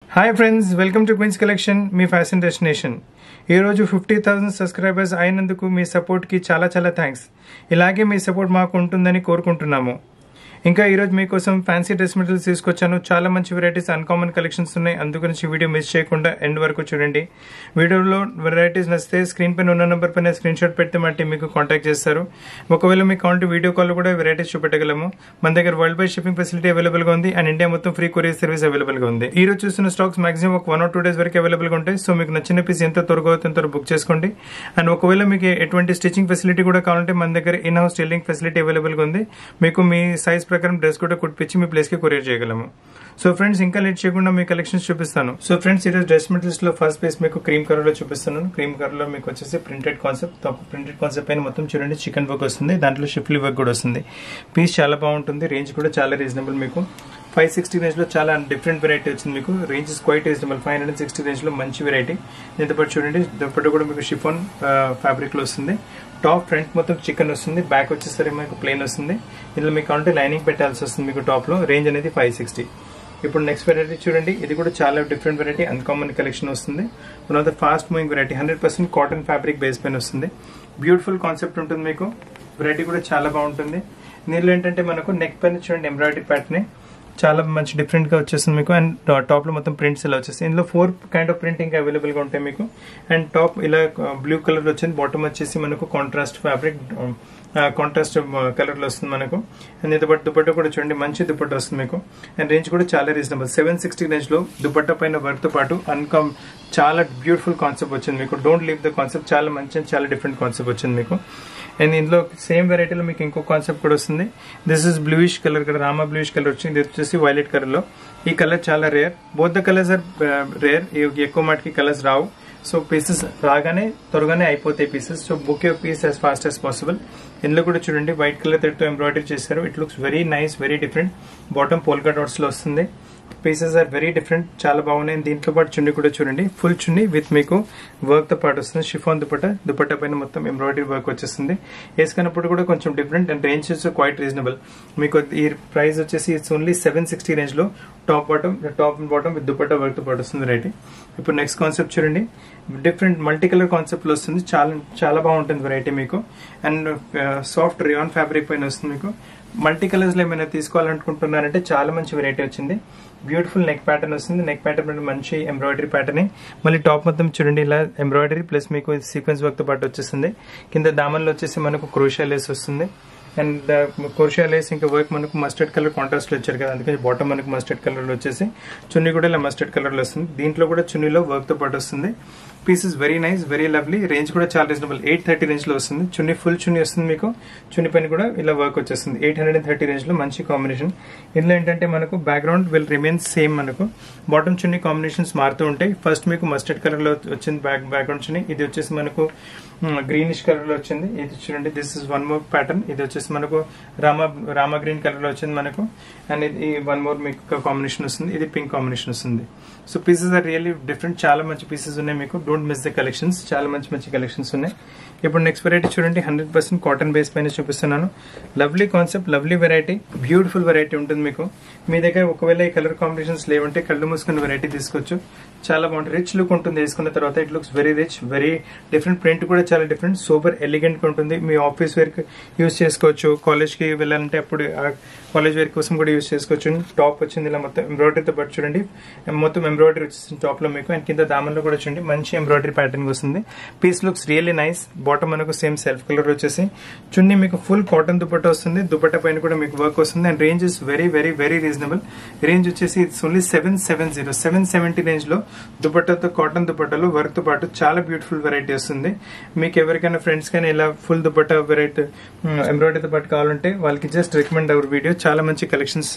hi friends welcome to queens collection మీ fashion destination ఈరోజు fifty thousand subscribers అయినందుకు మీ సపోర్ట్కి చాలా చాలా థ్యాంక్స్ ఇలాగే మీ సపోర్ట్ మాకు ఉంటుందని కోరుకుంటున్నాము ఇంకా ఈరోజు మీకోసం ఫ్యాన్సీ డ్రెస్ మెటీరియల్స్ తీసుకొచ్చాను చాలా మంచి వెరైటీస్ అన్కామన్ కలెక్షన్స్ ఉన్నాయి అందుగురించి వీడియో మిస్ చేయకుండా ఎండ్ వరకు చూడండి వీడియోలో వెరైటీస్ నచ్చితే స్క్రీన్ పైన ఉన్న నెంబర్ పైన స్క్రీన్ షాట్ పెడితే మట్టి మీకు కాంటాక్ట్ చేస్తారు ఒకవేళ మీకు కావాలంటే వీడియో కాల్ కూడా వెరైటీస్ చూపెట్టగలము మన దగ్గర world wide shipping facility available గా ఉంది అండ్ ఇండియా మొత్తం ఫ్రీ కొరియర్ సర్వీస్ అవైలబుల్ గా ఉంది ఈ రోజు చూస్తున్న స్టాక్స్ మాక్సిమం ఒక వన్ ఆర్ టూ డేస్ వరకు అవైలబుల్ గా ఉంటాయి సో మీకు నచ్చిన పీస్ ఎంత త్వరగా అవుతుందో అంత బుక్ చేసుకోండి అండ్ ఒకవేళ మీకు ఎటువంటి స్టిచింగ్ ఫెసిలిటీ కూడా కావాలంటే మన దగ్గర in house tailoring facility available గా ఉంది మీకు మీ సైజ్ ప్రకారం డ్రెస్ కూడా కుట్టించి మీ ప్లేస్ కి కొరియర్ చేయగలము సో ఫ్రెండ్స్ ఇంకా లేట్ చేయకుండా మీ కలెక్షన్స్ చూపిస్తాను సో ఫ్రెండ్స్ ఈరోజు డ్రెస్ మెటీరియల్స్ లో ఫస్ట్ పీస్ మీకు క్రీమ్ కలర్ లో చూపిస్తున్నాను క్రీమ్ కలర్ లో మీకు వచ్చేసి ప్రింటెడ్ కాన్సెప్ట్ ప్రింటెడ్ కాన్సెప్ట్ పైన మొత్తం చూడండి చికెన్ వర్క్ వస్తుంది దాంట్లో షిఫ్లీ వర్క్ కూడా వస్తుంది పీస్ చాలా బాగుంటుంది రేంజ్ కూడా చాలా రీజనబుల్ మీకు ఫైవ్ సిక్స్టీ రేంజ్ లో చాలా డిఫరెంట్ వెరైటీ వచ్చింది మీకు range is quite reasonable five hundred sixty range లో మంచి వెరైటీ దీంతో పాటు చూడండి దుప్పటి కూడా మీకు షిఫాన్ ఫ్యాబ్రిక్ లో వస్తుంది టాప్ ఫ్రంట్ మొత్తం చికెన్ వస్తుంది బ్యాక్ వచ్చేసరికి మీకు ప్లేన్ వస్తుంది ఇందులో మీకు కావాలంటే లైనింగ్ పెట్టాల్సి వస్తుంది మీకు టాప్ లో రేంజ్ అనేది ఫైవ్ సిక్స్టీ ఇప్పుడు నెక్స్ట్ వెరైటీ చూడండి ఇది కూడా చాలా డిఫరెంట్ వెరైటీ అన్కామన్ కలెక్షన్ వస్తుంది one of the fast moving variety hundred percent cotton fabric base పైన వస్తుంది బ్యూటిఫుల్ కాన్సెప్ట్ ఉంటుంది మీకు వెరైటీ కూడా చాలా బాగుంటుంది దీనిలో ఏంటంటే మనకు నెక్ పైన చూడండి ఎంబ్రాయిడరీ ప్యాటర్న్ చాలా మంచి డిఫరెంట్ గా వచ్చేస్తుంది మీకు అండ్ టాప్ లో మొత్తం ప్రింట్స్ ఇలా వచ్చేస్తాయి ఇందులో four kind of printing available గా ఉంటాయి మీకు అండ్ టాప్ ఇలా బ్లూ కలర్ వచ్చింది బాటమ్ వచ్చేసి మనకు కాంట్రాస్ట్ ఫ్యాబ్రిక్ కాంట్రాస్ట్ కలర్ లో వస్తుంది మనకు అండ్ ఇది బట్ దుపట్టా కూడా చూడండి మంచి దుపట్టా వస్తుంది మీకు అండ్ రేంజ్ కూడా చాలా రీజనబుల్ సెవెన్ సిక్స్టీ రేంజ్ లో దుపట్టా పైన వర్క్ తో పాటు అన్కమ్ చాలా బ్యూటిఫుల్ కాన్సెప్ట్ వచ్చింది మీకు డోంట్ లీవ్ ద కాన్సెప్ట్ చాలా మంచి చాలా డిఫరెంట్ కాన్సెప్ట్ వచ్చింది మీకు అండ్ ఇందులో సేమ్ వెరైటీలో మీకు ఇంకో కాన్సెప్ట్ కూడా వస్తుంది దిస్ ఇస్ బ్లూయిష్ కలర్ కదా రామా బ్లూయిష్ కలర్ వచ్చింది ఇది వచ్చేసి వైలెట్ కలర్ లో ఈ కలర్ చాలా rare both the colours are rare ఎక్కువ మటుకి కలర్స్ రావు సో పీసెస్ రాగానే త్వరగానే అయిపోతాయి pieces so book you piece as fast as possible ఇందులో కూడా చూడండి వైట్ కలర్ తో ఎంబ్రాయిడరీ చేశారు it looks very nice very different bottom polka dots లో వస్తుంది పీసెస్ ఆర్ వెరీ డిఫరెంట్ చాలా బాగున్నాయి దీంట్లో పాటు చున్నీ కూడా చూడండి ఫుల్ చున్నీ విత్ మీకు వర్క్ తో పాటు వస్తుంది షిఫాన్ దుపట్ట దుపట్ట పైన మొత్తం ఎంబ్రాయిడరీ వర్క్ వచ్చేస్తుంది వేసుకున్నప్పుడు కూడా కొంచెం different and range quite reasonable మీకు ఈ ప్రైస్ వచ్చేసి it's only seven sixty range లో top bottom top and bottom with dupatta work తో పాటు వస్తుంది రైట్ ఇప్పుడు నెక్స్ట్ కాన్సెప్ట్ చూడండి డిఫరెంట్ మల్టీ కలర్ కాన్సెప్ట్ లో వస్తుంది చాలా చాలా బాగుంటుంది వెరైటీ మీకు అండ్ సాఫ్ట్ రియాన్ ఫ్యాబ్రిక్ పైన వస్తుంది మీకు మల్టీ కలర్స్ లో ఏమైనా తీసుకోవాలనుకుంటున్నారంటే చాలా మంచి వెరైటీ వచ్చింది బ్యూటిఫుల్ నెక్ ప్యాటర్న్ వస్తుంది నెక్ ప్యాటర్న్ మంచి ఎంబ్రాయిడరీ ప్యాటర్న్ మళ్ళీ టాప్ మొత్తం చూడండి ఇలా ఎంబ్రాయిడరీ ప్లస్ మీకు సీక్వెన్స్ వర్క్ తో పాటు వచ్చేస్తుంది కింద దామన్లో వచ్చేసి మనకు క్రోషియా లేస్ వస్తుంది అండ్ కోర్షియా లేస్ ఇంకా వర్క్ మనకు మస్టర్డ్ కలర్ కాంట్రాస్ట్ లో వచ్చారు కదా అందుకని బాటమ్ మనకు మస్టర్డ్ కలర్ లో వచ్చేసి చున్నీ కూడా ఇలా మస్టర్డ్ కలర్ లో వస్తుంది దీంట్లో కూడా చున్నీలో వర్క్ తో పాటు వస్తుంది pieces very nice very lovely range కూడా చాలా రీజనబుల్ ఎయిట్ థర్టీ రేంజ్ లో వస్తుంది చున్నీ ఫుల్ చున్నీ వస్తుంది మీకు చున్నీ పైన కూడా ఇలా వర్క్ వచ్చేస్తుంది eight hundred and thirty range లో మంచి కాంబినేషన్ ఇందులో ఏంటంటే మనకు బ్యాక్గ్రౌండ్ విల్ రిమైన్ సేమ్ మనకు బాటమ్ చున్నీ కాంబినేషన్స్ మారుతూ ఉంటాయి ఫస్ట్ మీకు మస్టర్డ్ కలర్ లో వచ్చింది బ్యాక్ బ్యాక్గ్రౌండ్ చున్నీ ఇది వచ్చేసి మనకు గ్రీనిష్ కలర్ లో వచ్చింది ఇది చూడండి this is one more pattern ఇది వచ్చేసి మనకు రామా రామా గ్రీన్ కలర్ లో వచ్చింది మనకు అండ్ ఇది వన్ మోర్ మీకు కాంబినేషన్ వస్తుంది ఇది పింక్ కాంబినేషన్ వస్తుంది so pieces are really different చాలా మంచి పీసెస్ ఉన్నాయి మీకు డోంట్ మిస్ ద కలెక్షన్స్ చాలా మంచి మంచి కలెక్షన్స్ ఉన్నాయి ఇప్పుడు నెక్స్ట్ వెరైటీ చూడండి హండ్రెడ్ పర్సెంట్ కాటన్ బేస్ పైన చూపిస్తున్నాను lovely concept lovely variety beautiful variety ఉంటుంది మీకు మీ దగ్గర ఒకవేళ ఈ కలర్ కాంబినేషన్స్ లేవంటే కళ్ళు మూసుకున్న వెరైటీ తీసుకోవచ్చు చాలా బాగుంటుంది రిచ్ లుక్ ఉంటుంది వేసుకున్న తర్వాత it looks very rich very different print కూడా చాలా డిఫరెంట్ సూపర్ ఎలిగెంట్ ఉంటుంది మీ ఆఫీస్ వేర్ యూస్ చేసుకోవచ్చు కాలేజ్ కి వెళ్ళాలంటే అప్పుడు కాలేజ్ వేర్ కోసం కూడా యూస్ చేసుకోవచ్చు టాప్ వచ్చింది ఇలా మొత్తం ఎంబ్రాయిడరీతో పాటు చూడండి మొత్తం ఎంబ్రాయిడరీ వచ్చేసింది టాప్ లో మీకు అండ్ కింద దామన్లో కూడా చూడండి మంచి ఎంబ్రాయిడరీ ప్యాటర్న్ వస్తుంది piece looks really nice bottom మనకు సేమ్ సెల్ఫ్ కలర్ వచ్చేసి చున్నీ మీకు ఫుల్ కాటన్ దుపట్ట వస్తుంది దుపట్ట పైన కూడా మీకు వర్క్ వస్తుంది and range is very very very reasonable range వచ్చేసి it's only seven seven zero seven seventy range లో దుపట్టతో కాటన్ దుపట్టలు వర్క్ తో పాటు చాలా బ్యూటిఫుల్ వెరైటీ వస్తుంది మీకు ఎవరికైనా ఫ్రెండ్స్ కానీ ఇలా ఫుల్ దుపట్ట వెరైటీ ఎంబ్రాయిడరీతో పాటు కావాలంటే వాళ్ళకి జస్ట్ రికమెండ్ అవర్ వీడియో చాలా మంచి కలెక్షన్స్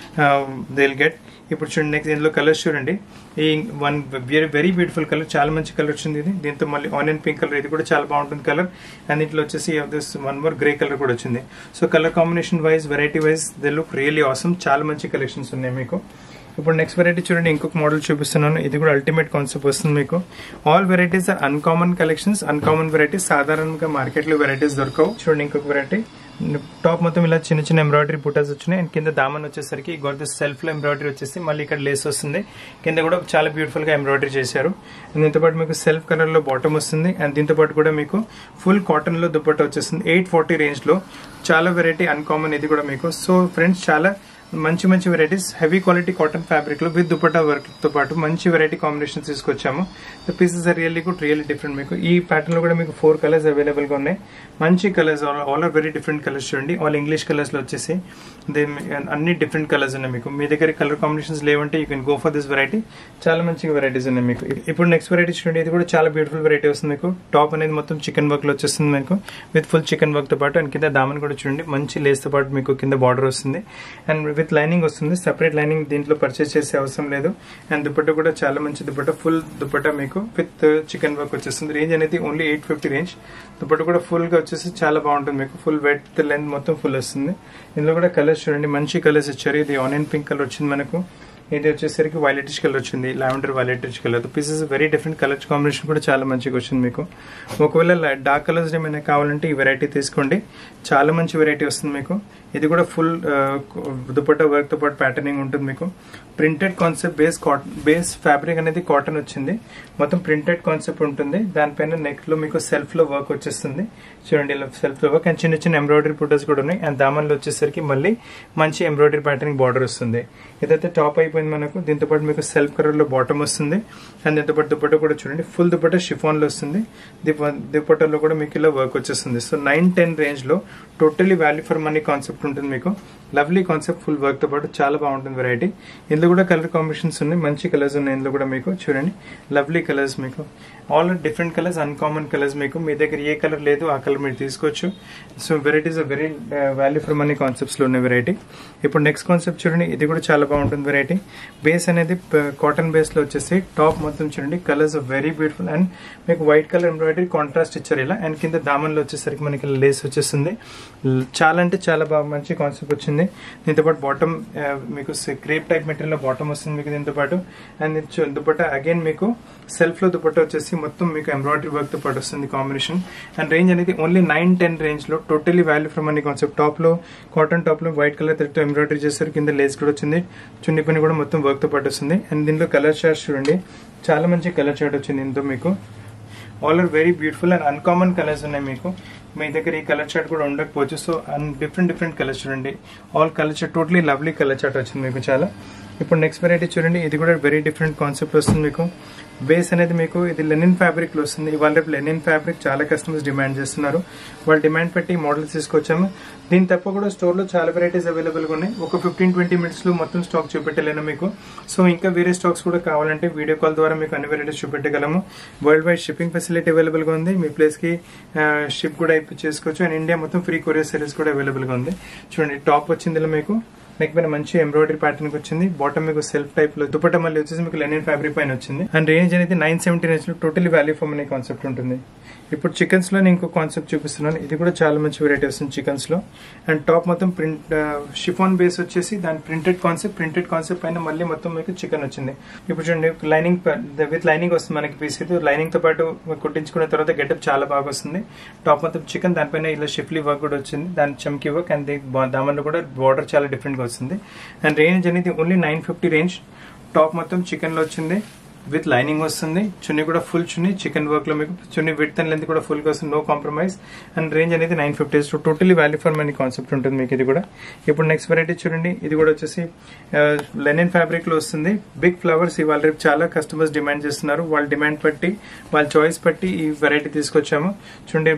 దిల్ గెట్ ఇప్పుడు చూడండి నెక్స్ట్ ఇందులో కలర్స్ చూడండి ఈ one very very beautiful colour చాలా మంచి కలర్ వచ్చింది ఇది దీంతో మళ్ళీ ఆనియన్ పింక్ కలర్ ఇది కూడా చాలా బాగుంటుంది కలర్ అండ్ ఇంట్లో వచ్చేసి this one more grey colour కూడా వచ్చింది so colour combination wise variety wise they look really awesome చాలా మంచి కలెక్షన్స్ ఉన్నాయి మీకు ఇప్పుడు నెక్స్ట్ వెరైటీ చూడండి ఇంకొక మోడల్ చూపిస్తున్నాను ఇది కూడా అల్టిమేట్ కాన్సెప్ట్ వస్తుంది మీకు all varieties are uncommon collections uncommon varieties సాధారణంగా మార్కెట్ లో వెరైటీస్ దొరకవు చూడండి ఇంకొక వెరైటీ టాప్ మొత్తం ఇలా చిన్న చిన్న ఎంబ్రాయిడరీ బుటాస్ వచ్చినాయి అండ్ కింద దామన్ వచ్చేసరికి గొడత సెల్ఫ్ లో ఎంబ్రాయిడరీ వచ్చేసి మళ్ళీ ఇక్కడ లేస్ వస్తుంది కింద కూడా చాలా బ్యూటిఫుల్ గా ఎంబ్రాయిడరీ చేశారు అండ్ దీంతో పాటు మీకు సెల్ఫ్ కలర్ లో బాటమ్ వస్తుంది అండ్ దీంతో పాటు కూడా మీకు ఫుల్ కాటన్ లో దుపట్టా వచ్చేస్తుంది ఎయిట్ ఫార్టీ రేంజ్ లో చాలా వెరైటీ అన్కామన్ ఇది కూడా మీకు సో ఫ్రెండ్స్ చాలా మంచి మంచి varieties heavy quality cotton fabric లో విత్ దుపట్టా వర్క్ తో పాటు మంచి వెరైటీ కాంబినేషన్ తీసుకొచ్చాము the pieces are really good really different మీకు ఈ ప్యాటర్న్ లో కూడా మీకు ఫోర్ కలర్స్ అవైలబుల్ గా ఉన్నాయి మంచి colours all are very different colours చూడండి ఆల్ ఇంగ్లీష్ కలర్స్ లో వచ్చేసి అన్ని డిఫరెంట్ కలర్స్ ఉన్నాయి మీకు మీ దగ్గర కలర్ కాంబినేషన్స్ లేవంటే you can go for this variety చాలా మంచి వెరైటీస్ ఉన్నాయి మీకు ఇప్పుడు నెక్స్ట్ వెరైటీ చూడండి ఇది కూడా చాలా బ్యూటిఫుల్ వెరైటీ వస్తుంది మీకు టాప్ అనేది మొత్తం చికెన్ వర్క్ లో వచ్చేస్తుంది మీకు విత్ ఫుల్ చికెన్ వర్క్ తో పాటు అండ్ కింద దామన్ కూడా చూడండి మంచి లేస్ తో పాటు మీకు కింద బార్డర్ వస్తుంది అండ్ విత్ లైనింగ్ వస్తుంది సెపరేట్ లైనింగ్ దీంట్లో పర్చేస్ చేసే అవసరం లేదు అండ్ దుపట్టా కూడా చాలా మంచి దుపట్టా ఫుల్ దుపట్టా మీకు విత్ చికెన్ వర్క్ వచ్చేస్తుంది రేంజ్ అనేది only eight fifty range dupatta కూడా ఫుల్ గా వచ్చేసి చాలా బాగుంటుంది మీకు ఫుల్ వెట్ లెంత్ మొత్తం ఫుల్ వస్తుంది ఇందులో కూడా కలర్స్ చూడండి మంచి కలర్స్ ఇచ్చారు ఇది ఆనియన్ పింక్ కలర్ వచ్చింది మనకు ఇది వచ్చేసరికి వైలెటిష్ కలర్ వచ్చింది lavender violetish colour pieces very different colours combination కూడా చాలా మంచిగా వచ్చింది మీకు ఒకవేళ డార్క్ కలర్స్ ఏమైనా కావాలంటే ఈ వెరైటీ తీసుకోండి చాలా మంచి వెరైటీ వస్తుంది మీకు ఇది కూడా ఫుల్ దుపట్టా వర్క్ తో పాటు ప్యాటర్నింగ్ ఉంటుంది మీకు printed concept base cotton base fabric అనేది కాటన్ వచ్చింది మొత్తం ప్రింటెడ్ కాన్సెప్ట్ ఉంటుంది దానిపైన నెక్ లో మీకు సెల్ఫ్ లో వర్క్ వచ్చేస్తుంది చూడండి ఇలా సెల్ఫ్ లో వర్క్ అండ్ చిన్న చిన్న ఎంబ్రాయిడరీ పుటర్స్ కూడా ఉన్నాయి అండ్ దామన్లో వచ్చేసరికి మళ్ళీ మంచి ఎంబ్రాయిడరీ ప్యాటర్నింగ్ బార్డర్ వస్తుంది ఇదైతే టాప్ అయిపోయింది మనకు దీంతో పాటు మీకు సెల్ఫ్ కలర్ లో బాటమ్ వస్తుంది అండ్ దీంతో పాటు దుపట్టా కూడా చూడండి ఫుల్ దుపట్టా షిఫాన్ లో వస్తుంది దుపట్టాలో కూడా మీకు ఇలా వర్క్ వచ్చేస్తుంది సో నైన్ టెన్ రేంజ్ లో totally value for money concept ఉంటుంది మీకు లవ్లీ కాన్సెప్ట్ ఫుల్ వర్క్ తో పాటు చాలా బాగుంటుంది వెరైటీ ఇందులో కూడా కలర్ కాంబినేషన్స్ ఉన్నాయి మంచి కలర్స్ ఉన్నాయి ఇందులో కూడా మీకు చూడండి లవ్లీ కలర్స్ మీకు all different colours uncommon colours మీకు మీ దగ్గర ఏ కలర్ లేదు ఆ కలర్ మీరు తీసుకోవచ్చు so varieties very value for money concepts లో ఉన్న వెరైటీ ఇప్పుడు నెక్స్ట్ కాన్సెప్ట్ చూడండి ఇది కూడా చాలా బాగుంటుంది వెరైటీ బేస్ అనేది కాటన్ బేస్ లో వచ్చేసి టాప్ మొత్తం చూడండి కలర్స్ వెరీ బ్యూటిఫుల్ అండ్ మీకు వైట్ కలర్ ఎంబ్రాయిడరీ కాంట్రాస్ట్ ఇచ్చారు ఇలా అండ్ కింద దామన్లో వచ్చేసరికి మనకి లేస్ వచ్చేస్తుంది చాలా అంటే చాలా బాగా మంచి కాన్సెప్ట్ వచ్చింది దీంతో పాటు బాటమ్ మీకు క్రేప్ టైప్ మెటీరియల్ బాటమ్ వస్తుంది మీకు దీంతో పాటు అండ్ దుపట్టా అగైన్ మీకు సెల్ఫ్ లో దుపట్టా వచ్చేసి మొత్తం మీకు ఎంబ్రాయిడరీ వర్క్ తో పాటు వస్తుంది కాంబినేషన్ అండ్ రేంజ్ అనేది ఓన్లీ నైన్ టెన్ రేంజ్ లో టోటలీ వాల్యూ ఫ్రమ్ అనే కాన్సెప్ట్ టాప్ లో కాటన్ టాప్ లో వైట్ కలర్ తో ఎంబ్రాయిడరీ చేస్తారు కింద లేస్ కూడా వచ్చింది చున్ని పని కూడా మొత్తం వర్క్ తో పాటు వస్తుంది అండ్ దీనిలో కలర్ చార్ట్ చూడండి చాలా మంచి కలర్ చార్ట్ వచ్చింది దీంతో మీకు all are very beautiful and uncommon colours ఉన్నాయి మీకు మీ దగ్గర ఈ కలర్ చార్ట్ కూడా ఉండకపోవచ్చు సో డిఫరెంట్ డిఫరెంట్ కలర్స్ చూడండి all colour chart totally lovely colour chart వచ్చింది మీకు చాలా ఇప్పుడు నెక్స్ట్ వెరైటీ చూడండి ఇది కూడా వెరీ డిఫరెంట్ కాన్సెప్ట్ వస్తుంది మీకు బేస్ అనేది మీకు ఇది లెనిన్ ఫ్యాబ్రిక్ లో వస్తుంది ఇవాళ రేపు లెనిన్ ఫ్యాబ్రిక్ చాలా కస్టమర్స్ డిమాండ్ చేస్తున్నారు వాళ్ళు డిమాండ్ పెట్టి మోడల్స్ తీసుకొచ్చాము దీని తప్ప కూడా స్టోర్ లో చాలా వెరైటీస్ అవైలబుల్ గా ఉన్నాయి ఒక ఫిఫ్టీన్ ట్వంటీ మినిట్స్ లో మొత్తం స్టాక్ చూపెట్టలేను మీకు సో ఇంకా వేరే స్టాక్స్ కూడా కావాలంటే వీడియో కాల్ ద్వారా మీకు అన్ని వెరైటీస్ చూపెట్టగలము world wide shipping facility available గా ఉంది మీ ప్లేస్ కి షిప్ కూడా చేసుకోవచ్చు అండ్ ఇండియా మొత్తం ఫ్రీ కొరియర్ సర్వీస్ కూడా అవైలబుల్ గా ఉంది చూడండి టాప్ వచ్చింది ఇలా మీకు నెక్ పైన మంచి ఎంబ్రాయిడరీ ప్యాటర్న్ వచ్చింది బాటమ్ మీకు సెల్ఫ్ టైప్ లో దుపట్ట మళ్ళీ వచ్చేసి మీకు లెనిన్ ఫ్యాబ్రిక్ పైన వచ్చింది అండ్ రేంజ్ అనేది నైన్ సెవెంటీ రేంజ్ లో టోటలీ వాల్యూ ఫామ్ అనే కాన్సెప్ట్ ఉంటుంది ఇప్పుడు చికెన్స్ లో నేను ఇంకో కాన్సెప్ట్ చూపిస్తున్నాను ఇది కూడా చాలా మంచి వెరైటీ వస్తుంది చికెన్స్ లో అండ్ టాప్ మొత్తం ప్రింట్ షిఫాన్ బేస్ వచ్చేసి దాని ప్రింటెడ్ కాన్సెప్ట్ ప్రింటెడ్ కాన్సెప్ట్ పైన మళ్ళీ మొత్తం మీకు చికెన్ వచ్చింది ఇప్పుడు చూడండి లైనింగ్ విత్ లైనింగ్ వస్తుంది మనకి పీస్ ఇది లైనింగ్ తో పాటు కుట్టించుకున్న తర్వాత గెటప్ చాలా బాగా వస్తుంది టాప్ మొత్తం చికెన్ దానిపైన ఇలా షిఫ్లీ వర్క్ కూడా వచ్చింది దాని చమ్కీ వర్క్ అండ్ దామన్లో కూడా బార్డర్ చాలా డిఫరెంట్ గా వస్తుంది అండ్ రేంజ్ అనేది only nine fifty range top మొత్తం చికెన్ లో వచ్చింది విత్ లైనింగ్ వస్తుంది చున్నీ కూడా ఫుల్ చున్నీ చికెన్ వర్క్ లో మీకు చున్నీ విత్ అండ్ లెంత్ కూడా ఫుల్ గా వస్తుంది నో కాంప్రమైజ్ అండ్ రేంజ్ అనేది nine fifty so totally value for money concept ఉంటుంది మీకు ఇది కూడా ఇప్పుడు నెక్స్ట్ వెరైటీ చూడండి ఇది కూడా వచ్చేసి లెనిన్ ఫ్యాబ్రిక్ లో వస్తుంది బిగ్ ఫ్లవర్స్ ఇవాళ రేపు చాలా కస్టమర్స్ డిమాండ్ చేస్తున్నారు వాళ్ళ డిమాండ్ బట్టి వాళ్ళ చాయిస్ బట్టి ఈ వెరైటీ తీసుకొచ్చాము చూడండి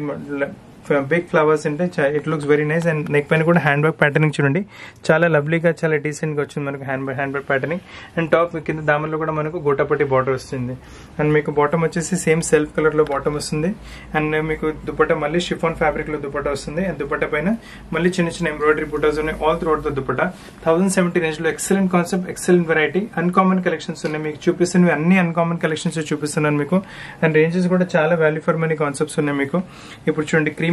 బిగ్ ఫ్లవర్స్ అంటే it looks very nice and neck పైన కూడా హ్యాండ్ వర్క్ ప్యాటర్నింగ్ చూడండి చాలా లవ్లీగా చాలా డీసెంట్ గా వచ్చింది మనకు hand hand work patterning and top కింద దామన్లో కూడా మనకు గోటాపట్టి బార్డర్ వస్తుంది అండ్ మీకు బాటమ్ వచ్చేసి సేమ్ సెల్ఫ్ కలర్ లో బాటమ్ వస్తుంది అండ్ మీకు దుపట్టా మళ్ళీ షిఫాన్ ఫ్యాబ్రిక్ లో దుపట్టా వస్తుంది అండ్ దుపట్టా పైన మళ్ళీ చిన్న చిన్న ఎంబ్రాయిడరీ బుటాస్ ఉన్నాయి all throughout the dupatta thousand seventy range లో excellent concept excellent variety uncommon collections ఉన్నాయి మీకు చూపిస్తున్నవి అన్ని అన్కామన్ కలెక్షన్స్ చూపిస్తున్నాను మీకు అండ్ రేంజెస్ కూడా చాలా వాల్యూ ఫర్ మనీ కాన్సెప్ట్స్ ఉన్నాయి మీకు ఇప్పుడు చూడండి క్రీమ్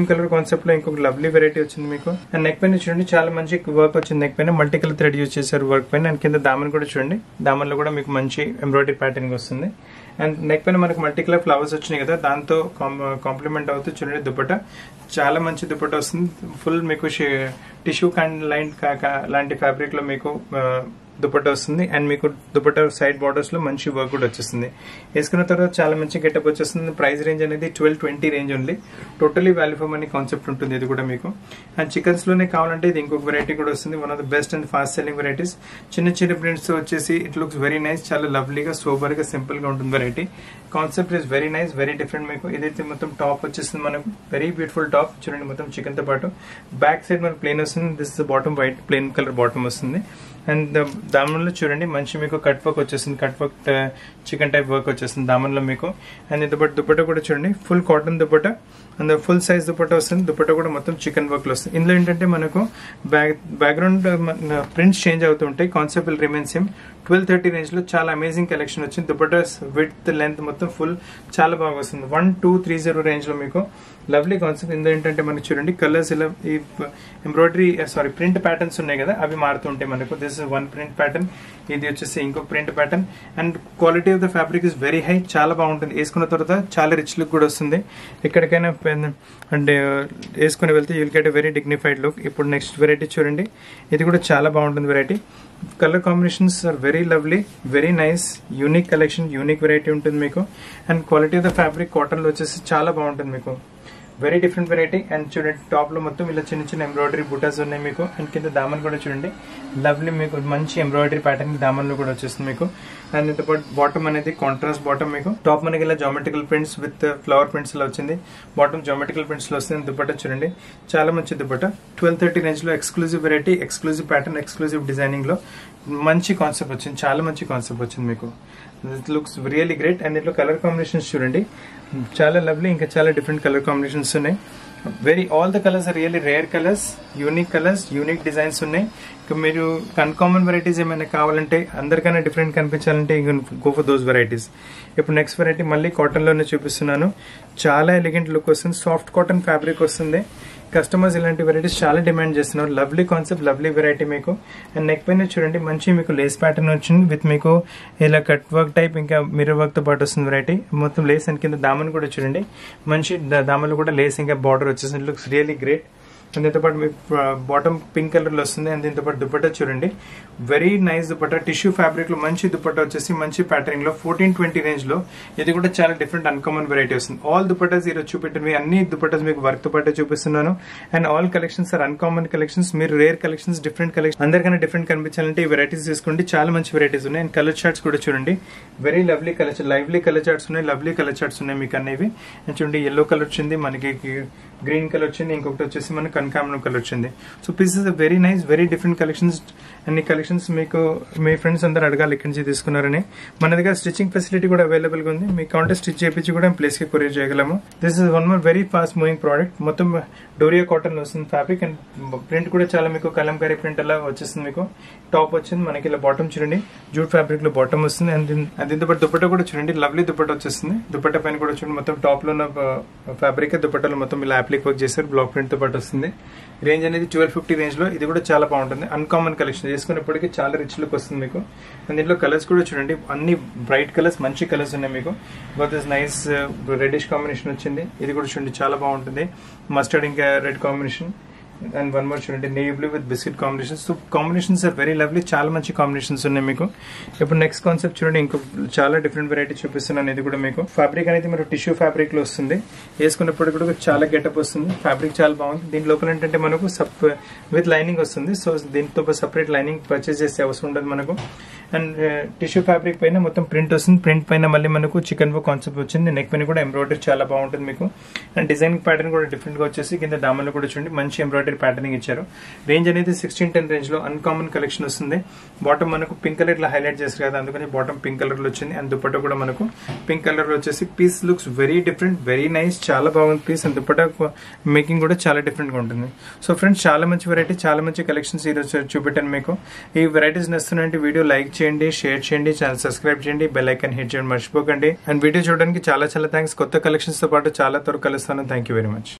క్రీమ్ కలర్ కాన్సెప్ట్ లో ఇంకొక లవ్లీ వెరైటీ వచ్చింది మీకు అండ్ నెక్ పైన చూడండి చాలా మంచి వర్క్ వచ్చింది నెక్ పైన మల్టీ కలర్ థ్రెడ్ యూజ్ చేశారు వర్క్ పైన అండ్ కింద దామన్ కూడా చూడండి దామన్ లో కూడా మీకు మంచి ఎంబ్రాయిడరీ ప్యాటర్న్ వస్తుంది అండ్ నెక్ పైన మనకు మల్టీ కలర్ ఫ్లవర్స్ వచ్చినాయి కదా దాంతో కాంప్లిమెంట్ అవుతూ చూడండి దుప్పట చాలా మంచి దుప్పట వస్తుంది ఫుల్ మీకు టిష్యూ కైండ్ లైన్ లాంటి ఫ్యాబ్రిక్ లో మీకు దుపట్టా వస్తుంది అండ్ మీకు దుపట్టా సైడ్ బార్డర్స్ లో మంచి వర్క్ కూడా వచ్చేస్తుంది వేసుకున్న తర్వాత చాలా మంచి గెటప్ వచ్చేస్తుంది ప్రైస్ రేంజ్ అనేది twelve twenty range only totally value for money concept ఉంటుంది ఇది కూడా మీకు అండ్ చికెన్స్ లోనే కావాలంటే ఇది ఇంకొక వెరైటీ కూడా వస్తుంది one of the best and fast selling varieties చిన్న చిన్న ప్రింట్స్ వచ్చేసి ఇట్ లుక్స్ వెరీ నైస్ చాలా లవ్లీగా సూపర్ గా సింపుల్ గా ఉంటుంది variety concept is very nice very different మీకు ఇదైతే మొత్తం టాప్ వచ్చేస్తుంది మనకు వెరీ బ్యూటిఫుల్ టాప్ చూడండి మొత్తం చికెన్ తో పాటు బ్యాక్ సైడ్ మనకు ప్లేన్ వస్తుంది this bottom white plain colour bottom వస్తుంది అండ్ దామన్లో చూడండి మంచి మీకు కట్ వర్క్ వచ్చేస్తుంది cut work chikan type work వచ్చేస్తుంది దామన్లో మీకు అండ్ ఇంత పాటు దుపట్ట కూడా చూడండి full cotton dupatta and full size dupatta వస్తుంది దుపట్ట కూడా మొత్తం చికెన్ వర్క్ లో వస్తుంది ఇందులో ఏంటంటే మనకు బ్యాక్ బ్యాక్గ్రౌండ్ ప్రింట్స్ చేంజ్ అవుతుంటాయి concept remain same twelve thirty range లో చాలా అమేజింగ్ కలెక్షన్ వచ్చింది దుపట్టాస్ విత్ లెంత్ మొత్తం ఫుల్ చాలా బాగా వస్తుంది one two three zero range లో మీకు లవ్లీ కాన్సెప్ట్ ఇందులో ఏంటంటే మనకి చూడండి కలర్స్ ఇలా ఈ ఎంబ్రాయిడరీ సారీ ప్రింట్ ప్యాటర్న్స్ ఉన్నాయి కదా అవి మారుతుంటాయి మనకు this is one print pattern ఇది వచ్చేసి ఇంకో print pattern and quality of the fabric is very high చాలా బాగుంటుంది వేసుకున్న తర్వాత చాలా రిచ్ లుక్ కూడా వస్తుంది ఎక్కడికైనా అంటే వేసుకుని వెళ్తే you'll get very dignified look ఇప్పుడు నెక్స్ట్ వెరైటీ చూడండి ఇది కూడా చాలా బాగుంటుంది variety colour combinations are very lovely very nice unique collection unique variety ఉంటుంది మీకు and quality of the fabric కాటన్లో వచ్చేసి చాలా బాగుంటుంది మీకు వెరీ డిఫరెంట్ వెరైటీ అండ్ చూడండి టాప్ లో మొత్తం ఇలా చిన్న చిన్న ఎంబ్రాయిడరీ బుటాస్ ఉన్నాయి మీకు అండ్ కింద దామన్ కూడా చూడండి లవ్లీ మీకు మంచి ఎంబ్రాయిడరీ ప్యాటర్న్ దామన్ లో కూడా వచ్చేస్తుంది మీకు అండ్ ఇంత బాటమ్ అనేది కాంట్రాస్ట్ బాటమ్ మీకు టాప్ మనకి ఇలా geometrical prints with flower prints లో వచ్చింది బాటమ్ జామెట్రికల్ ప్రింట్స్ లో వస్తుంది దుపట్ట చూడండి చాలా మంచి దుపట్ట ట్వెల్వ్ థర్టీ రేంజ్ లో exclusive variety exclusive pattern exclusive designing లో మంచి కాన్సెప్ట్ వచ్చింది చాలా మంచి కాన్సెప్ట్ వచ్చింది మీకు it looks really great and దీంట్లో కలర్ కాంబినేషన్స్ చూడండి చాలా లవ్లీ ఇంకా చాలా డిఫరెంట్ కలర్ కాంబినేషన్స్ ఉన్నాయి very all the colours are really rare colours unique colours unique designs ఉన్నాయి ఇక మీరు అన్కామన్ వెరైటీస్ ఏమైనా కావాలంటే అందరికన్నా డిఫరెంట్ కనిపించాలంటే ఇంక గో ఫర్ దోస్ వెరైటీస్ ఇప్పుడు నెక్స్ట్ వెరైటీ మళ్ళీ కాటన్లోనే చూపిస్తున్నాను చాలా ఎలిగెంట్ లుక్ వస్తుంది సాఫ్ట్ కాటన్ ఫ్యాబ్రిక్ వస్తుంది కస్టమర్స్ ఇలాంటి వెరైటీస్ చాలా డిమాండ్ చేస్తున్నారు లవ్లీ కాన్సెప్ట్ లవ్లీ వెరైటీ మీకు అండ్ నెక్ పైన చూడండి మంచి మీకు లేస్ ప్యాటర్న్ వచ్చింది విత్ మీకు ఇలా కట్ వర్క్ టైప్ ఇంకా మిర్రర్ వర్క్ తో పాటు వస్తుంది వెరైటీ మొత్తం లేస్ అండ్ కింద దామన్ కూడా చూడండి మంచి దామన్లో కూడా లేస్ ఇంకా బార్డర్ వచ్చేసింది లుక్స్ రియలీ గ్రేట్ అండ్ దీంతో పాటు మీకు బాటమ్ పింక్ కలర్ లో వస్తుంది అండ్ దీంతో పాటు దుపట్టా చూడండి very nice dupatta tissue fabric లో మంచి దుపట్టా వచ్చేసి మంచి ప్యాటర్నింగ్ లో ఫోర్టీన్ ట్వంటీ రేంజ్ లో ఇది కూడా చాలా డిఫరెంట్ అన్కామన్ వెరైటీ వస్తుంది ఆల్ దుపట్టాస్ ఈరోజు చూపెట్టినవి అన్ని దుపట్టాస్ మీకు వర్క్ తో పాటు చూపిస్తున్నాను and all collections are uncommon collections మీరు రేర్ కలెక్షన్స్ డిఫరెంట్ కలెక్షన్ అందరికన్నా డిఫరెంట్ కనిపించాలంటే ఈ వెరైటీస్ తీసుకోండి చాలా మంచి వెరైటీస్ ఉన్నాయి అండ్ కలర్ చార్ట్స్ కూడా చూడండి very lovely colour lively colour charts ఉన్నాయి లవ్లీ కలర్ చార్ట్స్ ఉన్నాయి మీకు అనేవి అండ్ చూడండి ఎల్లో కలర్ వచ్చింది మనకి గ్రీన్ కలర్ వచ్చింది ఇంకొకటి వచ్చేసి మనకి కనకాంబరం కలర్ వచ్చింది so piece is very nice very different collections అన్ని కలెక్షన్స్ మీకు మీ ఫ్రెండ్స్ అందరు అడగాలి ఇక్కడి నుంచి తీసుకున్నారని మన దగ్గర స్టిచ్చింగ్ ఫెసిలిటీ కూడా అవైలబుల్ గా ఉంది మీ కౌంటర్ స్టిచ్ చేయించి కూడా ప్లేస్ కి కొరియర్ చేయగలము this is one more very fast moving product మొత్తం డోరియా కాటన్ వస్తుంది ఫ్యాబ్రిక్ అండ్ ప్రింట్ కూడా చాలా మీకు కలంకారీ ప్రింట్ అలా వచ్చేస్తుంది మీకు టాప్ వచ్చింది మనకి ఇలా బాటమ్ చూడండి జూట్ ఫ్యాబ్రిక్ లో బాటమ్ వస్తుంది అండ్ దీంతో పాటు దుపట్ట కూడా చూడండి లవ్లీ దుపట్ట వచ్చేస్తుంది దుపట్ట పైన కూడా చూడండి మొత్తం టాప్ లో ఉన్న ఫ్యాబ్రిక్ దుపట్టలో మొత్తం ఇలా అప్లిక్ వర్క్ చేశారు బ్లాక్ ప్రింట్ తో పాటు వస్తుంది రేంజ్ అనేది ట్వెల్వ్ ఫిఫ్టీ రేంజ్ లో ఇది కూడా చాలా బాగుంటుంది అన్కామన్ కలెక్షన్ చేసుకున్నప్పటికీ చాలా రిచ్ లుక్ వస్తుంది మీకు అండ్ దీంట్లో కలర్స్ కూడా చూడండి అన్ని బ్రైట్ కలర్స్ మంచి కలర్స్ ఉన్నాయి మీకు but this nice reddish combination వచ్చింది ఇది కూడా చూడండి చాలా బాగుంటుంది మస్టర్డ్ ఇంకా red combination and one more చూడండి navy blue with biscuit combinations so combinations are very lovely చాలా మంచి కాంబినేషన్స్ ఉన్నాయి మీకు ఇప్పుడు నెక్స్ట్ కాన్సెప్ట్ చూడండి ఇంకో చాలా డిఫరెంట్ వెరైటీ చూపిస్తున్నాను ఇది కూడా మీకు ఫ్యాబ్రిక్ అనేది మీరు టిష్యూ ఫ్యాబ్రిక్ లో వస్తుంది వేసుకున్నప్పుడు కూడా చాలా గెటప్ వస్తుంది ఫ్యాబ్రిక్ చాలా బాగుంది దీని లోపల ఏంటంటే మనకు సప్ విత్ లైనింగ్ వస్తుంది సో దీంతో సపరేట్ లైనింగ్ పర్చేస్ చేసే అవసరం ఉండదు మనకు అండ్ టిష్యూ ఫ్యాబ్రిక్ పైన మొత్తం ప్రింట్ వస్తుంది ప్రింట్ పైన మళ్ళీ మనకు చికెన్ వర్క్ కాన్సెప్ట్ వచ్చింది నెక్ పైన కూడా ఎంబ్రాయిడరీ చాలా బాగుంటుంది మీకు అండ్ డిజైన్ ప్యాటర్న్ కూడా డిఫరెంట్ గా వచ్చేసి కింద డామన్లో కూడా చూడండి మంచి ఎంబ్రాయిడరీ ప్యాటర్నింగ్ ఇచ్చారు రేంజ్ అనేది సిక్స్టీన్ టెన్ రేంజ్ లో అన్కామన్ కలెక్షన్ వస్తుంది బాటమ్ మనకు పింక్ కలర్ ఇట్లా హైలైట్ చేస్తారు కదా అందుకని బాటమ్ పింక్ కలర్ లో వచ్చింది అండ్ దుపట్టా కూడా మనకు పింక్ కలర్ లో వచ్చేసి piece looks very different very nice చాలా బాగుంది పీస్ అండ్ దుపట్టా మేకింగ్ కూడా చాలా డిఫరెంట్ గా ఉంటుంది సో ఫ్రెండ్స్ చాలా మంచి వెరైటీ చాలా మంచి కలెక్షన్స్ ఈ రోజు చూపెట్టాను మీకు ఈ వెరైటీస్ నచ్చుతున్నాయంటే వీడియో లైక్ చేయండి షేర్ చేయండి ఛానల్ సబ్స్క్రైబ్ చేయండి బెల్ ఐకన్ హిట్ చేయండి మర్చిపోకండి అండ్ వీడియో చూడడానికి చాలా చాలా థ్యాంక్స్ కొత్త కలెక్షన్స్ తో పాటు చాలా త్వరగా కలుస్తాను థ్యాంక్ యూ వెరీ మచ్